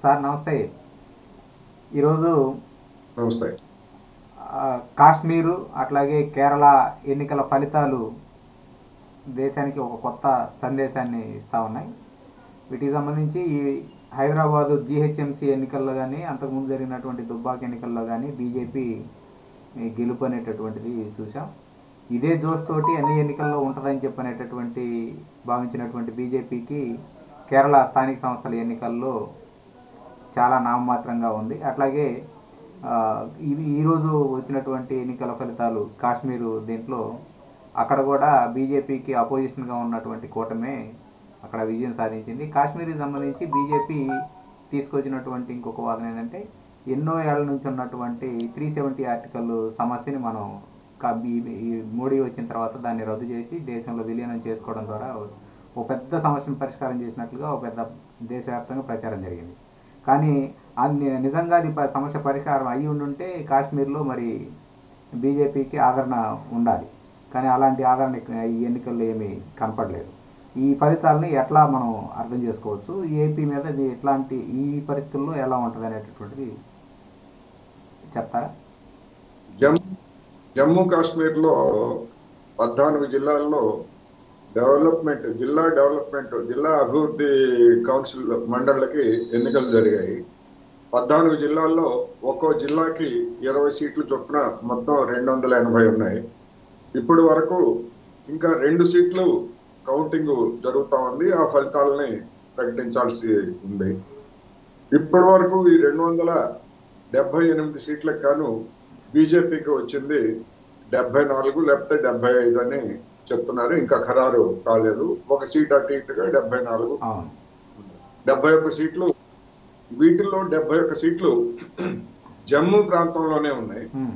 Sir నమస్తే ఈరోజు నమస్తే ఆ, కాశ్మీరు అట్లాగే కేరళ ఎన్నికల ఫలితాలు దేశానికి ఒక కొత్త సందేశాన్ని ఇస్తూ ఉన్నాయి వీటికి సంబంధించి ఈ హైదరాబాదు జీహెచ్ఎంసీ ఎన్నికల్లో కానీ అంతకుముందు జరిగినటువంటి దుబ్బాక ఎన్నికల్లో కానీ బీజేపీ ఈ గెలుపు అనేటటువంటిది చూసాం ఇదే జోష్ తోటి అన్ని ఎన్నికల్లో ఉంటుందని చెప్పనేటటువంటి భావించినటువంటి బీజేపీకి కేరళ స్థానిక సంస్థల ఎన్నికల్లో చాలా నామమాత్రంగా ఉంది అట్లాగే ఆ, ఇవి ఈరోజు వచ్చినటువంటి ఎన్నికల ఫలితాలు కాశ్మీరు దీంట్లో అక్కడ కూడా బీజేపీకి అపోజిషన్గా ఉన్నటువంటి కూటమే అక్కడ విజయం సాధించింది కాశ్మీర్కి సంబంధించి బీజేపీ తీసుకొచ్చినటువంటి ఇంకొక వాదన ఏంటంటే ఎన్నో ఏళ్ల నుంచి ఉన్నటువంటి త్రీ సెవెంటీ ఆర్టికల్ సమస్యని మనం కా- ఈ- ఈ మోడీ వచ్చిన తర్వాత దాన్ని రద్దు చేసి దేశంలో విలీనం చేసుకోవడం ద్వారా ఒక పెద్ద సమస్యను పరిష్కారం చేసినట్లుగా ఒక పెద్ద దేశవ్యాప్తంగా ప్రచారం జరిగింది కానీ అన్ని నిజంగా అది ప- సమస్య పరిష్కారం అయ్యి ఉండుంటే కాశ్మీర్లో మరి బీజేపీకి ఆదరణ ఉండాలి కానీ అలాంటి ఆదరణ ఇక- ఈ ఎన్నికల్లో ఏమీ కనపడలేదు ఈ ఫలితాలని ఎట్లా మనం అర్థం చేసుకోవచ్చు ఏపీ మీద ఇది ఎట్లాంటి ఈ పరిస్థితుల్లో ఎలా ఉంటుంది అనేటటువంటిది చెప్తారా జమ్మూ జమ్మూ కాశ్మీర్ లో పద్నాలుగు జిల్లాల్లో డెవలప్మెంట్ జిల్లా డెవలప్మెంట్ జిల్లా అభివృద్ధి కౌన్సిల్ మండళ్ళకి ఎన్నికలు జరిగాయి పద్నాలుగు జిల్లాల్లో ఒక్కో జిల్లాకి ఇరవై సీట్లు చొప్పున మొత్తం రెండు వందల ఎనభై ఉన్నాయి ఇప్పటి వరకు ఇంకా రెండు సీట్లు కౌంటింగ్ జరుగుతా ఉంది ఆ ఫలితాలని ప్రకటించాల్సి ఉంది ఇప్పటి వరకు ఈ రెండు వందల డెబ్బై ఎనిమిది సీట్లకు గాను బీజేపీకి వచ్చింది డెబ్బై నాలుగు లేకపోతే డెబ్బై ఐదు అని చెప్తున్నారు ఇంకా ఖరారు కాలేదు ఒక సీట్ అటు ఇటుగా డెబ్బై నాలుగు అవును డెబ్బై ఒక్క సీట్లు వీటిల్లో డెబ్బై ఒక్క సీట్లు జమ్మూ ప్రాంతంలోనే ఉన్నాయి ఉమ్,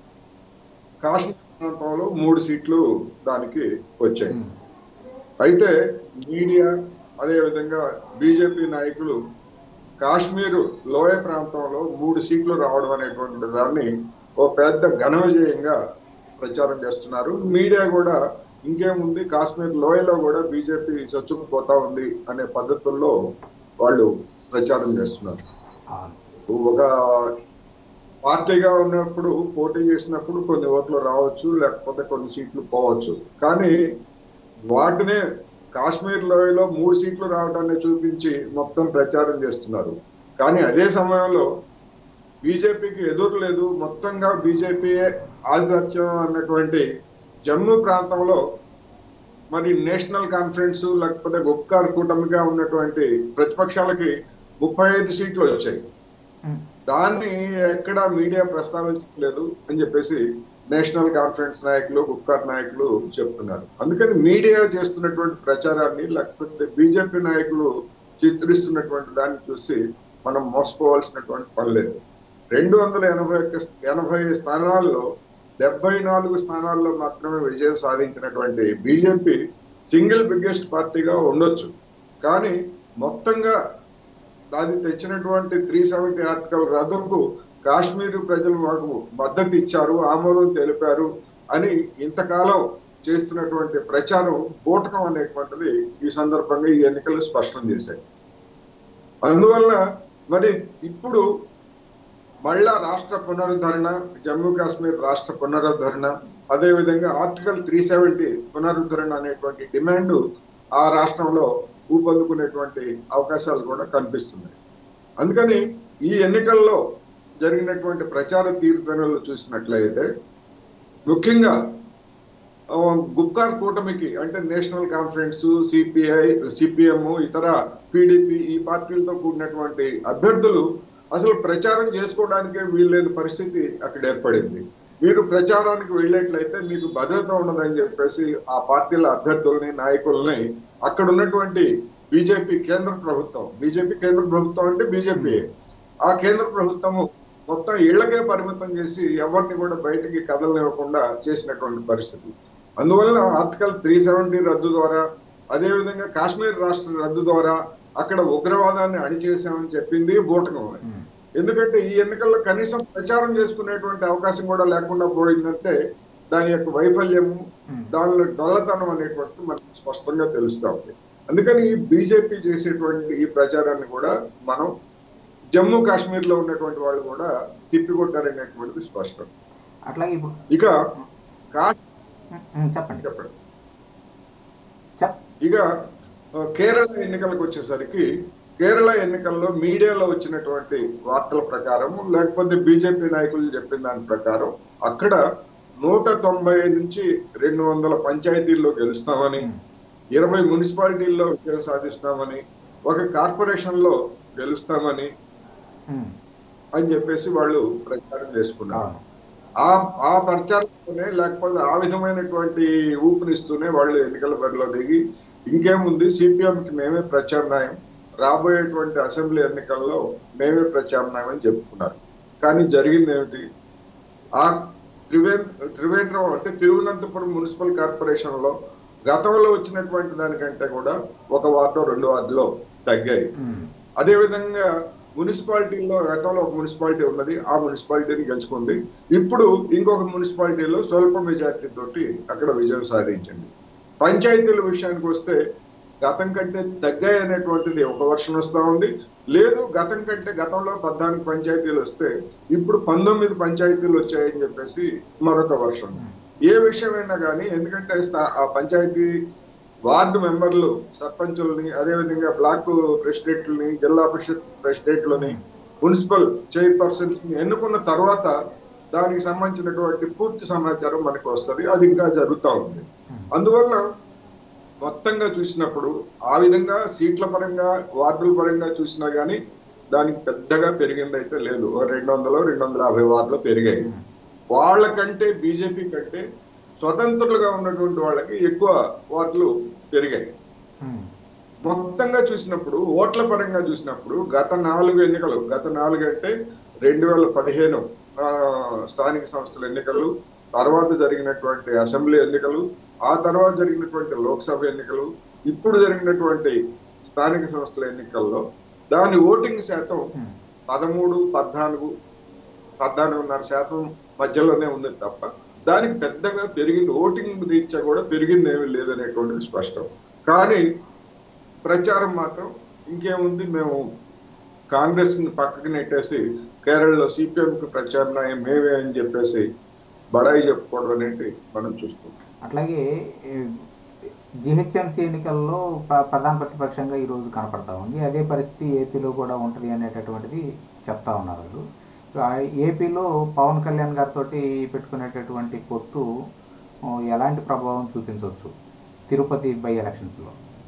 కాశ్మీర్ ప్రాంతంలో మూడు సీట్లు దానికి వచ్చాయి ఉమ్, అయితే మీడియా అదే విధంగా బీజేపీ నాయకులు కాశ్మీరు లోయ ప్రాంతంలో మూడు సీట్లు రావడం అనేటువంటి దాన్ని ఓ పెద్ద ఘన విజయంగా ప్రచారం చేస్తున్నారు మీడియా కూడా ఇంకేముంది కాశ్మీర్ లోయలో కూడా బీజేపీ చొచ్చుకుపోతా ఉంది అనే పద్ధతుల్లో వాళ్ళు ప్రచారం చేస్తున్నారు అవును ఒక పార్టీగా ఉన్నప్పుడు పోటీ చేసినప్పుడు కొన్ని ఓట్లు రావచ్చు లేకపోతే కొన్ని సీట్లు పోవచ్చు కానీ వాటినే కాశ్మీర్ లోయలో మూడు సీట్లు రావడాన్ని చూపించి మొత్తం ప్రచారం చేస్తున్నారు కానీ అదే సమయంలో బీజేపీకి ఎదురు లేదు మొత్తంగా బీజేపీ ఆధిపత్యం అన్నటువంటి జమ్మూ ప్రాంతంలో మరి నేషనల్ కాన్ఫరెన్స్ లేకపోతే గుప్కార్ కూటమిగా ఉన్నటువంటి ప్రతిపక్షాలకి ముప్పై ఐదు సీట్లు వచ్చాయి ఉమ్, దాన్ని ఎక్కడ మీడియా ప్రస్తావించలేదు అని చెప్పేసి నేషనల్ కాన్ఫరెన్స్ నాయకులు గుప్కార్ నాయకులు చెప్తున్నారు అందుకని మీడియా చేస్తున్నటువంటి ప్రచారాన్ని లేకపోతే బీజేపీ నాయకులు చిత్రిస్తున్నటువంటి దాన్ని చూసి మనం మోసపోవాల్సినటువంటి పని లేదు రెండు వందల ఎనభై ఒక్క ఎనభై స్థానాల్లో డెబ్బై నాలుగు స్థానాల్లో మాత్రమే విజయం సాధించినటువంటి బీజేపీ సింగిల్ బిగ్గెస్ట్ పార్టీగా ఉండొచ్చు కానీ మొత్తంగా అది తెచ్చినటువంటి త్రీ సెవెంటీ ఆర్టికల్ రద్దుకు కాశ్మీర్ ప్రజలు మాకు మద్దతు ఇచ్చారు ఆమోదం తెలిపారు అని ఇంతకాలం చేస్తున్నటువంటి ప్రచారం బూటకం అనేటువంటిది ఈ సందర్భంగా ఈ ఎన్నికలు స్పష్టం చేశాయి అందువల్ల మరి ఇప్పుడు మళ్ళా రాష్ట్ర పునరుద్ధరణ జమ్మూ కాశ్మీర్ రాష్ట్ర పునరుద్ధరణ అదే విధంగా ఆర్టికల్ త్రీ సెవెంటీ పునరుద్ధరణ అనేటువంటి డిమాండ్ ఆ రాష్ట్రంలో ఊపందుకునేటువంటి అవకాశాలు కూడా కనిపిస్తున్నాయి అందుకని ఈ ఎన్నికల్లో జరిగినటువంటి ప్రచార తీర్థనలు చూసినట్లయితే ముఖ్యంగా ఆ, గుప్కార్ కూటమికి అంటే నేషనల్ కాన్ఫరెన్స్ సిపిఐ సిపిఎం ఇతర పిడిపి ఈ పార్టీలతో కూడినటువంటి అభ్యర్థులు అసలు ప్రచారం చేసుకోవడానికే వీల్లేని పరిస్థితి అక్కడ ఏర్పడింది మీరు ప్రచారానికి వెళ్ళేట్లయితే మీకు భద్రత ఉండదని చెప్పేసి ఆ పార్టీల అభ్యర్థుల్ని నాయకుల్ని అక్కడ ఉన్నటువంటి బీజేపీ కేంద్ర ప్రభుత్వం బీజేపీ కేంద్ర ప్రభుత్వం అంటే బీజేపీ ఆ కేంద్ర ప్రభుత్వము మొత్తం ఇళ్లకే పరిమితం చేసి ఎవరిని కూడా బయటికి కదలనివ్వకుండా చేసినటువంటి పరిస్థితి అందువల్ల ఆర్టికల్ త్రీ సెవెంటీ రద్దు ద్వారా అదే విధంగా కాశ్మీర్ రాష్ట్ర రద్దు ద్వారా అక్కడ ఉగ్రవాదాన్ని అణిచేసామని చెప్పింది బూటకం ఉమ్, ఎందుకంటే ఈ ఎన్నికల్లో కనీసం ప్రచారం చేసుకునేటువంటి అవకాశం కూడా లేకుండా పోయిందంటే దాని యొక్క వైఫల్యము ఉమ్, దానిలో డొల్లతనం అనేటువంటిది మనకు స్పష్టంగా తెలుస్తా ఉంది అందుకని ఈ బీజేపీ చేసేటువంటి ఈ ప్రచారాన్ని కూడా మనం జమ్మూ కాశ్మీర్ లో ఉన్నటువంటి వాళ్ళు కూడా తిప్పికొట్టారనేటువంటిది స్పష్టం అట్లాగే ఇప్పుడు ఇక కాశ్మీర్ ఉమ్, ఉమ్, చెప్పండి చెప్పండి చెప్ ఇక ఆ, కేరళ ఎన్నికలకు వచ్చేసరికి కేరళ ఎన్నికల్లో మీడియాలో వచ్చినటువంటి వార్తల ప్రకారం లేకపోతే బీజేపీ నాయకులు చెప్పిన దాని ప్రకారం అక్కడ నూట తొంభై నుంచి రెండు వందల పంచాయతీల్లో గెలుస్తామని ఉమ్, ఇరవై మున్సిపాలిటీల్లో విజయం సాధిస్తామని ఒక కార్పొరేషన్ లో గెలుస్తామని ఉమ్, అని చెప్పేసి వాళ్ళు ప్రచారం చేసుకున్నారు అవును ఆ ఆ ప్రచారంతోనే లేకపోతే ఆ విధమైనటువంటి ఊపునిస్తూనే వాళ్ళు ఎన్నికల బరిలో దిగి ఇంకేముంది సిపిఎం కి మేమే ప్రత్యామ్నాయం రాబోయేటువంటి అసెంబ్లీ ఎన్నికల్లో మేమే ప్రత్యామ్నాయం అని చెప్పుకున్నారు కానీ జరిగింది ఏమిటి ఆ త్రివేంద్ర త్రివేంద్రం అంటే తిరువనంతపురం మున్సిపల్ కార్పొరేషన్ లో గతంలో వచ్చినటువంటి దానికంటే కూడా ఒక వార్డు రెండు వార్డులో తగ్గాయి ఉమ్, అదే విధంగా మున్సిపాలిటీలో గతంలో ఒక మున్సిపాలిటీ ఉన్నది ఆ మున్సిపాలిటీని గెలుచుకుంది ఇప్పుడు ఇంకొక మున్సిపాలిటీలో స్వల్ప మెజార్టీ తోటి అక్కడ విజయం సాధించింది పంచాయతీల విషయానికి వస్తే గతం కంటే తగ్గాయి అనేటువంటిది ఒక వర్షన్ వస్తా ఉంది లేదు గతం కంటే గతంలో పద్నాలుగు పంచాయతీలు వస్తే ఇప్పుడు పంతొమ్మిది పంచాయతీలు వచ్చాయని చెప్పేసి మరొక వర్షన్ ఏ విషయమైనా కానీ ఎందుకంటే స్థా- ఆ పంచాయతీ వార్డు మెంబర్లు సర్పంచులని అదేవిధంగా బ్లాక్ ప్రెసిడెంట్లని జిల్లా పరిషత్ ప్రెసిడెంట్లని మున్సిపల్ చైర్పర్సన్స్ ని ఎన్నుకున్న తర్వాత దానికి సంబంధించినటువంటి పూర్తి సమాచారం మనకు వస్తుంది అది ఇంకా జరుగుతూ ఉంది అందువల్ల మొత్తంగా చూసినప్పుడు ఆ విధంగా సీట్ల పరంగా వార్డుల పరంగా చూసినా గానీ దానికి పెద్దగా పెరిగింది అయితే లేదు ఓ రెండు వందలు రెండు వందల యాభై వార్డులు పెరిగాయి ఉమ్, వాళ్ళకంటే బీజేపీ కంటే స్వతంత్రులుగా ఉన్నటువంటి వాళ్ళకి ఎక్కువ వార్డులు పెరిగాయి ఉమ్, మొత్తంగా చూసినప్పుడు ఓట్ల పరంగా చూసినప్పుడు గత నాలుగు ఎన్నికలు గత నాలుగు అంటే రెండు వేల పదిహేను ఆ, స్థానిక సంస్థల ఎన్నికలు తర్వాత జరిగినటువంటి అసెంబ్లీ ఎన్నికలు ఆ తర్వాత జరిగినటువంటి లోక్సభ ఎన్నికలు ఇప్పుడు జరిగినటువంటి స్థానిక సంస్థల ఎన్నికల్లో దాని ఓటింగ్ శాతం ఉమ్, పదమూడు పద్నాలుగు పద్నాలుగున్నర శాతం మధ్యలోనే ఉంది తప్ప దానికి పెద్దగా పెరిగింది ఓటింగ్ రీత్యా కూడా పెరిగింది ఏమీ లేదనేటువంటిది స్పష్టం కానీ ప్రచారం మాత్రం ఇంకేముంది మేము కాంగ్రెస్ ని పక్కకి నెట్టేసి కేరళలో సిపిఎం కి ప్రత్యామ్నాయం మేమే అని చెప్పేసి బడాయి చెప్పుకోవడం అనేది మనం చూస్తున్నాం అట్లాగే జిహెచ్ఎంసీ ఎన్నికల్లో ప్ర- ప్రధాన ప్రతిపక్షంగా ఈరోజు కనపడతా ఉంది అదే పరిస్థితి ఏపీలో కూడా ఉంటుంది అనేటటువంటిది చెప్తా ఉన్నారు వాళ్ళు ఆ, ఏపీలో పవన్ కళ్యాణ్ గారితో పెట్టుకునేటటువంటి పొత్తు ఆ, ఎలాంటి ప్రభావం చూపించవచ్చు తిరుపతి బై ఎలక్షన్స్లో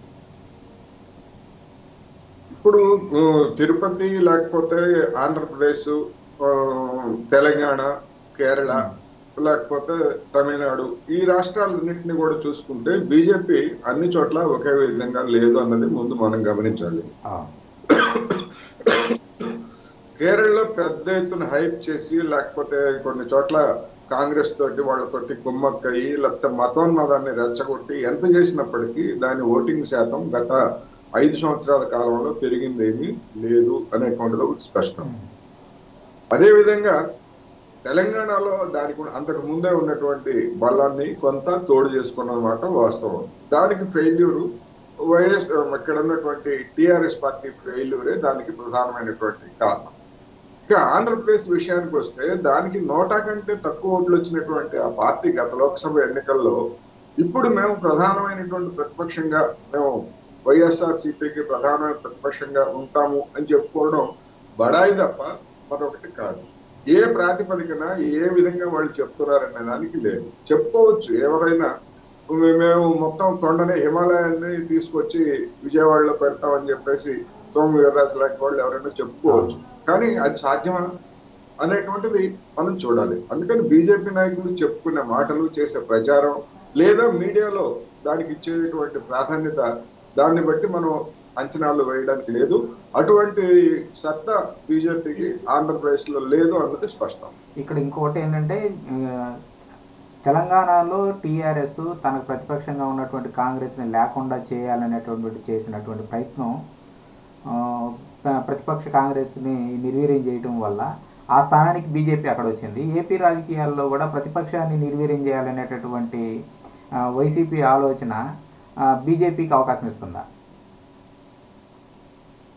ఇప్పుడు ఆ, తిరుపతి లేకపోతే ఆంధ్రప్రదేశ్ ఆ, తెలంగాణ కేరళ లేకపోతే తమిళనాడు ఈ రాష్ట్రాలన్నింటినీ కూడా చూసుకుంటే బీజేపీ అన్ని చోట్ల ఒకే విధంగా లేదు అన్నది ముందు మనం గమనించాలి కేరళలో పెద్ద ఎత్తున హైప్ చేసి లేకపోతే కొన్ని చోట్ల కాంగ్రెస్ తోటి వాళ్ళతోటి కుమ్మక్కయి లేకపోతే మతోన్మాదాన్ని రెచ్చగొట్టి ఎంత చేసినప్పటికీ దాని ఓటింగ్ శాతం గత ఐదు సంవత్సరాల కాలంలో పెరిగిందేమీ లేదు అనేటువంటిది ఒకటి స్పష్టం అదే విధంగా తెలంగాణలో దానికి ఉన్న- అంతకు ముందే ఉన్నటువంటి బలాన్ని కొంత తోడు చేసుకున్నమాట వాస్తవం దానికి ఫెయిల్యూరు వైఎస్ ఇక్కడ ఉన్నటువంటి టిఆర్ఎస్ పార్టీ ఫెయిల్యూరే దానికి ప్రధానమైనటువంటి కారణం ఇక ఆంధ్రప్రదేశ్ విషయానికి వస్తే దానికి నోటా కంటే తక్కువ ఓట్లు వచ్చినటువంటి ఆ పార్టీ గత లోక్సభ ఎన్నికల్లో ఇప్పుడు మేము ప్రధానమైనటువంటి ప్రతిపక్షంగా మేము వైఎస్ఆర్ సిపికి ప్రధానమైన ప్రతిపక్షంగా ఉంటాము అని చెప్పుకోవడం బడాయి తప్ప మరొకటి కాదు ఏ ప్రాతిపదికన ఏ విధంగా వాళ్ళు చెప్తున్నారనే దానికి లేదు చెప్పుకోవచ్చు ఎవరైనా మే- మేము మొత్తం కొండని హిమాలయాన్ని తీసుకొచ్చి విజయవాడలో పెడతామని చెప్పేసి సోము వీర్రాజు లాంటి వాళ్ళు ఎవరైనా చెప్పుకోవచ్చు కానీ అది సాధ్యమా అనేటువంటిది మనం చూడాలి అందుకని బీజేపీ నాయకులు చెప్పుకునే మాటలు చేసే ప్రచారం లేదా మీడియాలో దానికి ఇచ్చేటువంటి ప్రాధాన్యత దాన్ని బట్టి మనం అంచనాలు వేయడానికి లేదు అటువంటి సత్తా బీజేపీకి ఆంధ్రప్రదేశ్ లో లేదు అన్నది స్పష్టం ఇక్కడ ఇంకొకటి ఏంటంటే ఆ, తెలంగాణలో టీఆర్ఎస్ తనకు ప్రతిపక్షంగా ఉన్నటువంటి కాంగ్రెస్ని లేకుండా చేయాలనేటువంటి చేసినటువంటి ప్రయత్నం ఆ, ప్ర- ప్రతిపక్ష కాంగ్రెస్ని నిర్వీర్యం చేయడం వల్ల ఆ స్థానానికి బీజేపీ అక్కడ వచ్చింది ఏపీ రాజకీయాల్లో కూడా ప్రతిపక్షాన్ని నిర్వీర్యం చేయాలనేటటువంటి ఆ, వైసీపీ ఆలోచన ఆ, బీజేపీకి అవకాశం ఇస్తుందా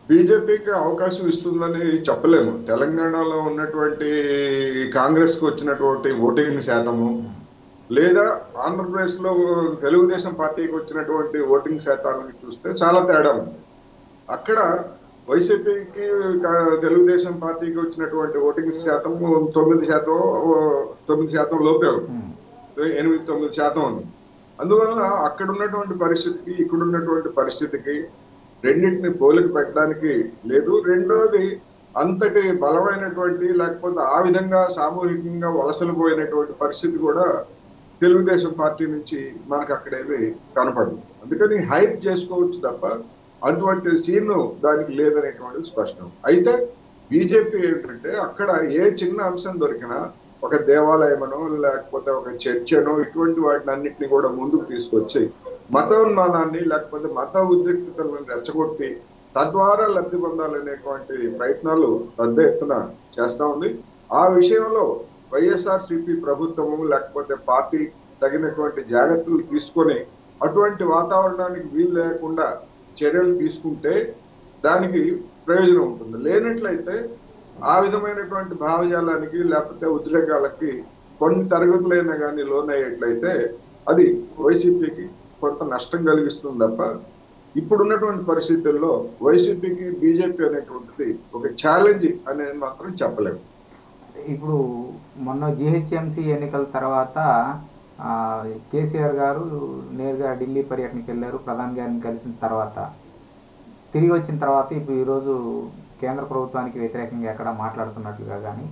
బీజేపీకి అవకాశం ఇస్తుందని చెప్పలేము తెలంగాణలో ఉన్నటువంటి కాంగ్రెస్ కు వచ్చినటువంటి ఓటింగ్ శాతము లేదా ఆంధ్రప్రదేశ్ లో తెలుగుదేశం పార్టీకి వచ్చినటువంటి ఓటింగ్ శాతాలను చూస్తే చాలా తేడా ఉంది అక్కడ వైసీపీకి కా- తెలుగుదేశం పార్టీకి వచ్చినటువంటి ఓటింగ్ శాతం తొమ్మిది శాతం తొమ్మిది శాతం లోపే ఉంది ఉమ్. ఎనిమిది తొమ్మిది శాతం ఉంది అందువలన అక్కడ ఉన్నటువంటి పరిస్థితికి ఇక్కడ ఉన్నటువంటి పరిస్థితికి రెండింటిని పోలిక పెట్టడానికి లేదు రెండోది అంతటి బలమైనటువంటి లేకపోతే ఆ విధంగా సామూహికంగా వలసలు పోయినటువంటి పరిస్థితి కూడా తెలుగుదేశం పార్టీ నుంచి మనకు అక్కడేమి కనపడదు అందుకని హైప్ చేసుకోవచ్చు తప్ప అటువంటి సీన్ దానికి లేదనేటువంటిది స్పష్టం అయితే బీజేపీ ఏంటంటే అక్కడ ఏ చిన్న అంశం దొరికినా ఒక దేవాలయమనో లేకపోతే ఒక చర్చనో ఇటువంటి వాటిని అన్నింటినీ కూడా ముందుకు తీసుకొచ్చి మతోన్మానాన్ని లేకపోతే మత ఉద్రిక్తతలను రెచ్చగొట్టి తద్వారా లబ్ధి పొందాలనేటువంటి ప్రయత్నాలు పెద్ద ఎత్తున చేస్తా ఉంది ఆ విషయంలో వైఎస్ఆర్ సిపి ప్రభుత్వము లేకపోతే పార్టీ తగినటువంటి జాగ్రత్తలు తీసుకొని అటువంటి వాతావరణానికి వీలు లేకుండా చర్యలు తీసుకుంటే దానికి ప్రయోజనం ఉంటుంది లేనట్లయితే ఆ విధమైనటువంటి భావజాలానికి లేకపోతే ఉద్రేకాలకి కొన్ని తరగతులైనా కానీ లోనయ్యేట్లయితే అది వైసీపీకి కొంత నష్టం కలిగిస్తుంది తప్ప ఇప్పుడున్నటువంటి పరిస్థితుల్లో వైసీపీకి బీజేపీ అనేటువంటిది ఒక ఛాలెంజ్ అనేది మాత్రం చెప్పలేము ఇప్పుడు మొన్న జిహెచ్ఎంసి ఎన్నికల తర్వాత ఆ, కేసీఆర్ గారు నేరుగా ఢిల్లీ పర్యటనకి వెళ్ళారు ప్రధాని గారిని కలిసిన తర్వాత తిరిగి వచ్చిన తర్వాత ఇప్పుడు ఈరోజు కేంద్ర ప్రభుత్వానికి వ్యతిరేకంగా ఎక్కడ మాట్లాడుతున్నట్లుగా కానీ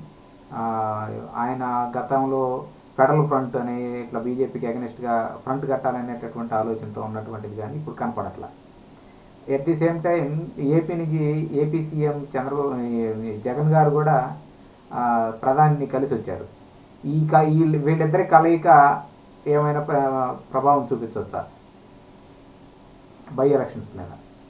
ఆయన గతంలో ఫెడరల్ ఫ్రంట్ అనే ఇట్లా బీజేపీకి అగెనిస్ట్గా ఫ్రంట్ కట్టాలనేటటువంటి ఆలోచనతో ఉన్నటువంటిది కానీ ఇప్పుడు కనపడట్లా at the same time AP నుంచి ఏపీ సీఎం చంద్రబాబు ఈ జగన్ గారు కూడా ఆ, ప్రధానిని కలిసి వచ్చారు ఈ క- ఈ వీళ్ళిద్దరి కలయిక ఏమైనా ప్ర- ప్రభావం చూపించవచ్చా బై ఎలక్షన్స్ మీద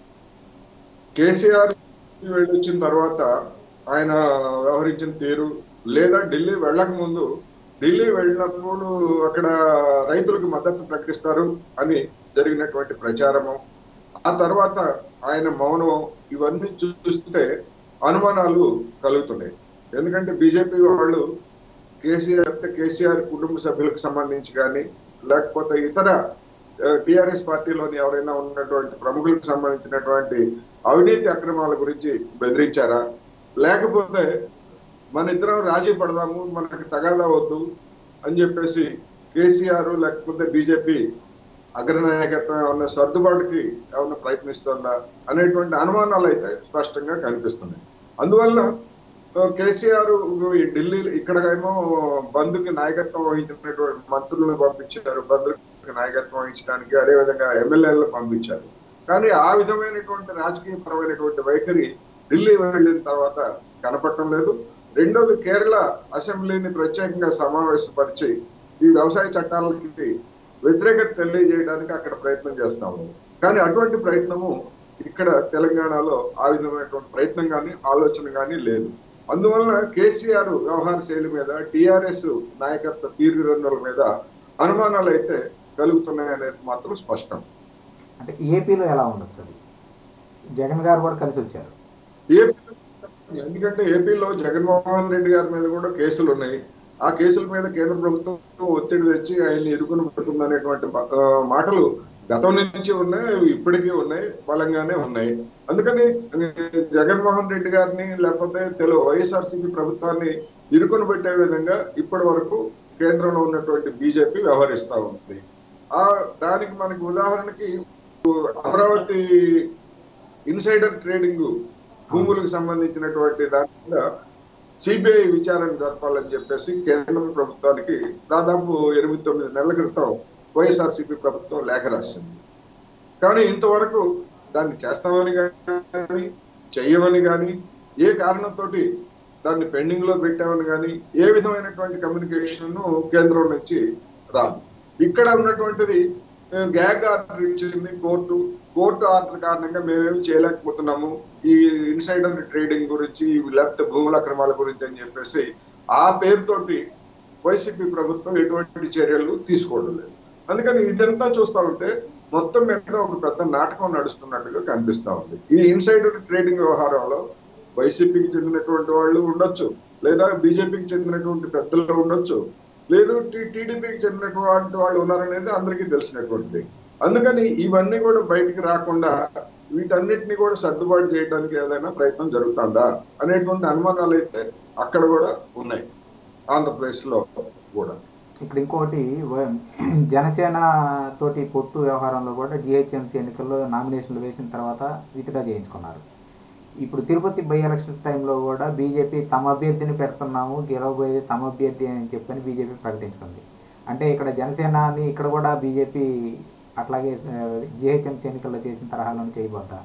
కేసీఆర్ వెళ్ళొచ్చిన తర్వాత ఆయన వ్యవహరించిన తీరు లేదా ఢిల్లీ వెళ్ళక ముందు ఢిల్లీ వెళ్ళినప్పుడు అక్కడ రైతులకు మద్దతు ప్రకటిస్తారు అని జరిగినటువంటి ప్రచారము ఆ తర్వాత ఆయన మౌనం ఇవన్నీ చూస్తే అనుమానాలు కలుగుతున్నాయి ఎందుకంటే బీజేపీ వాళ్ళు కేసీఆర్ కేసీఆర్ కుటుంబ సభ్యులకు సంబంధించి కానీ లేకపోతే ఇతర టిఆర్ఎస్ పార్టీలోని ఎవరైనా ఉన్నటువంటి ప్రముఖులకు సంబంధించినటువంటి అవినీతి అక్రమాల గురించి బెదిరించారా లేకపోతే మన ఇద్దరం రాజీ పడదాము మనకి తగాదా వద్దు అని చెప్పేసి కేసీఆర్ లేకపోతే బీజేపీ అగ్రనాయకత్వం ఏమన్నా సర్దుబాటుకి ఏమన్నా ప్రయత్నిస్తుందా అనేటువంటి అనుమానాలు అయితే స్పష్టంగా కనిపిస్తున్నాయి అందువల్ల ఆ, కేసీఆర్ ఈ ఢిల్లీ ఇక్కడేమో బంద్కి నాయకత్వం వహించినటువంటి మంత్రులను పంపించారు బంద్కి నాయకత్వం వహించడానికి అదేవిధంగా ఎమ్మెల్యేలను పంపించారు కానీ ఆ విధమైనటువంటి రాజకీయ పరమైనటువంటి వైఖరి ఢిల్లీ వెళ్ళిన తర్వాత కనపడటం లేదు రెండోది కేరళ అసెంబ్లీని ప్రత్యేకంగా సమావేశపరిచి ఈ వ్యవసాయ చట్టాలకి వ్యతిరేకత తెలియజేయడానికి అక్కడ ప్రయత్నం చేస్తా ఉంది కానీ అటువంటి ప్రయత్నము ఇక్కడ తెలంగాణలో ఆ విధమైనటువంటి ప్రయత్నం కానీ ఆలోచన కానీ లేదు అందువలన కేసీఆర్ వ్యవహార శైలి మీద టిఆర్ఎస్ నాయకత్వ తీరుగన్నుల మీద అనుమానాలు అయితే కలుగుతున్నాయనేది మాత్రం స్పష్టం అంటే ఏపీలో ఎలా ఉండొచ్చు అది జగన్ గారు కూడా కలిసి వచ్చారు ఏపీ ఎందుకంటే ఏపీలో జగన్మోహన్ రెడ్డి గారి మీద కూడా కేసులు ఉన్నాయి ఆ కేసుల మీద కేంద్ర ప్రభుత్వం ఒత్తిడి తెచ్చి ఆయన్ని ఇరుకుని పెడుతుంది అనేటువంటి మాటలు గతం నుంచి ఉన్నాయి అవి ఇప్పటికీ ఉన్నాయి బలంగానే ఉన్నాయి అందుకని ఆ, జగన్మోహన్ రెడ్డి గారిని లేకపోతే తెలుగు వైఎస్ఆర్సీపీ ప్రభుత్వాన్ని ఇరుకుని పెట్టే విధంగా ఇప్పటి వరకు కేంద్రంలో ఉన్నటువంటి బీజేపీ వ్యవహరిస్తా ఉంది ఆ దానికి మనకి ఉదాహరణకి అమరావతి ఇన్సైడర్ ట్రేడింగ్ భూములకు సంబంధించినటువంటి దాని మీద సిబిఐ విచారణ జరపాలని చెప్పేసి కేంద్ర ప్రభుత్వానికి దాదాపు ఎనిమిది తొమ్మిది నెలల క్రితం వైఎస్ఆర్సీపీ ప్రభుత్వం లేఖ రాసింది కానీ ఇంతవరకు దాన్ని చేస్తామని కానీ చెయ్యమని కానీ ఏ కారణంతో దాన్ని పెండింగ్ లో పెట్టామని కానీ ఏ విధమైనటువంటి కమ్యూనికేషన్ కేంద్రం నుంచి రాదు ఇక్కడ ఉన్నటువంటిది ఆ, గ్యాగ్ ఆర్డర్ ఇచ్చింది కోర్టు కోర్టు ఆర్డర్ కారణంగా మేమేమి చేయలేకపోతున్నాము ఈ ఇన్సైడర్ ట్రేడింగ్ గురించి లేకపోతే భూముల అక్రమాల గురించి అని చెప్పేసి ఆ పేరుతోటి వైసీపీ ప్రభుత్వం ఎటువంటి చర్యలు తీసుకోవడం లేదు అందుకని ఇదంతా చూస్తా ఉంటే మొత్తం మీద ఒక పెద్ద నాటకం నడుస్తున్నట్టుగా కనిపిస్తా ఉంది ఈ ఇన్సైడర్ ట్రేడింగ్ వ్యవహారంలో వైసీపీకి చెందినటువంటి వాళ్ళు ఉండొచ్చు లేదా బీజేపీకి చెందినటువంటి పెద్దలు ఉండొచ్చు లేదు టీడీపీకి చెందినటువంటి వాళ్ళు ఉన్నారనేది అందరికీ తెలిసినటువంటిది అందుకని ఇవన్నీ కూడా బయటికి రాకుండా వీటన్నిటిని కూడా సర్దుబాటు చేయడానికి ఏదైనా ప్రయత్నం జరుగుతుందా అనేటువంటి అనుమానాలు అయితే అక్కడ కూడా ఉన్నాయి ఆంధ్రప్రదేశ్ లో కూడా ఇక్కడ ఇంకోటి వ- జనసేన తోటి పొత్తు వ్యవహారంలో కూడా జిహెచ్ఎంసీ ఎన్నికల్లో నామినేషన్లు వేసిన తర్వాత విత్డ్రా చేయించుకున్నారు ఇప్పుడు తిరుపతి బై ఎలక్షన్స్ టైంలో కూడా బీజేపీ తమ అభ్యర్థిని పెడుతున్నాము గెలవబోయేది తమ అభ్యర్థి అని చెప్పని బీజేపీ ప్రకటించుకుంది అంటే ఇక్కడ జనసేనని ఇక్కడ కూడా బీజేపీ అట్లాగే జిహెచ్ఎంసీ ఎన్నికల్లో చేసిన తరహాలను చేయబోద్దా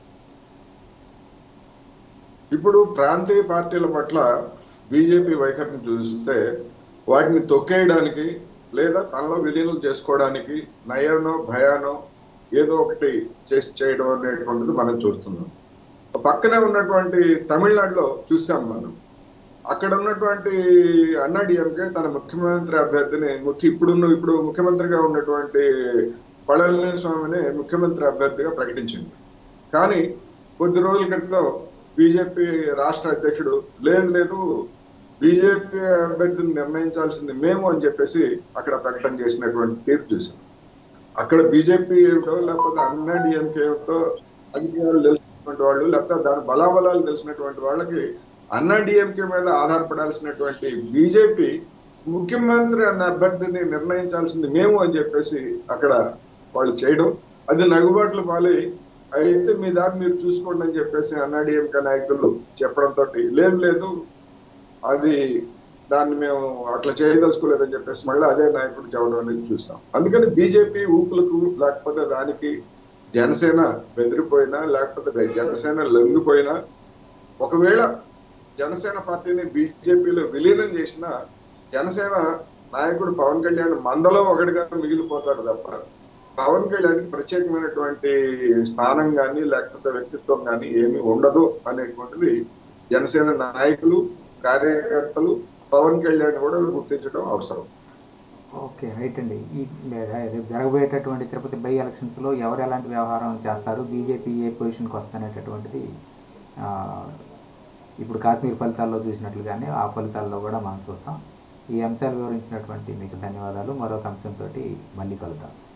ఇప్పుడు ప్రాంతీయ పార్టీల పట్ల బీజేపీ వైఖరిని చూస్తే వాటిని తొక్కేయడానికి లేదా తనలో విలీనం చేసుకోవడానికి నయానో భయానో ఏదో ఒకటి చేసి చేయడం అనేటువంటిది మనం చూస్తున్నాం పక్కనే ఉన్నటువంటి తమిళనాడులో చూసాం మనం అక్కడ ఉన్నటువంటి అన్నాడీఎంకే తన ముఖ్యమంత్రి అభ్యర్థిని ముఖ్య ఇప్పుడున్న ఇప్పుడు ముఖ్యమంత్రిగా ఉన్నటువంటి పళనిస్వామిని ముఖ్యమంత్రి అభ్యర్థిగా ప్రకటించింది కానీ కొద్ది రోజుల క్రితం బీజేపీ రాష్ట్ర అధ్యక్షుడు లేదు లేదు బీజేపీ అభ్యర్థిని నిర్ణయించాల్సింది మేము అని చెప్పేసి అక్కడ ప్రకటన చేసినటువంటి తీర్పు చూసాం అక్కడ బీజేపీ ఏమిటో లేకపోతే అన్నా డిఎంకే ఏమిటో అధికారులు తెలిసినటువంటి వాళ్ళు లేకపోతే దాని బలాబలాలు తెలిసినటువంటి వాళ్ళకి అన్నా డిఎంకే మీద ఆధారపడాల్సినటువంటి బీజేపీ ముఖ్యమంత్రి అన్న అభ్యర్థిని నిర్ణయించాల్సింది మేము అని చెప్పేసి అక్కడ వాళ్ళు చేయడం అది నగుబాట్లు పాలి అయితే మీ దాన్ని మీరు చూసుకోండి అని చెప్పేసి అన్నాడీఎంకే నాయకులు చెప్పడంతో లేదు లేదు అది దాన్ని మేము అట్లా చేయదలుచుకోలేదని చెప్పేసి మళ్ళీ అదే నాయకుడు చెప్పడం అనేది చూస్తాం అందుకని బీజేపీ ఊపులకు లేకపోతే దానికి జనసేన బెదిరిపోయినా లేకపోతే జనసేన లొంగిపోయినా ఒకవేళ జనసేన పార్టీని బీజేపీలో విలీనం చేసిన జనసేన నాయకుడు పవన్ కళ్యాణ్ మందలో ఒకటిగా మిగిలిపోతాడు తప్ప పవన్ కళ్యాణ్ ప్రత్యేకమైనటువంటి స్థానం కానీ లేకపోతే వ్యక్తిత్వం కానీ ఏమీ ఉండదు అనేటువంటిది జనసేన నాయకులు కార్యకర్తలు పవన్ కళ్యాణ్ కూడా గుర్తించడం అవసరం ఓకే రైట్ అండి ఈ రేపు జరగబోయేటటువంటి తిరుపతి బై ఎలక్షన్స్లో ఎవరు ఎలాంటి వ్యవహారం చేస్తారు బీజేపీ ఏ పొజిషన్కి వస్తనేటటువంటిది ఆ, ఇప్పుడు కాశ్మీర్ ఫలితాల్లో చూసినట్లుగానే ఆ ఫలితాల్లో కూడా మనం చూస్తాం ఈ అంశాలు వివరించినటువంటి మీకు ధన్యవాదాలు మరొక అంశంతో మళ్ళీ కలుద్దాం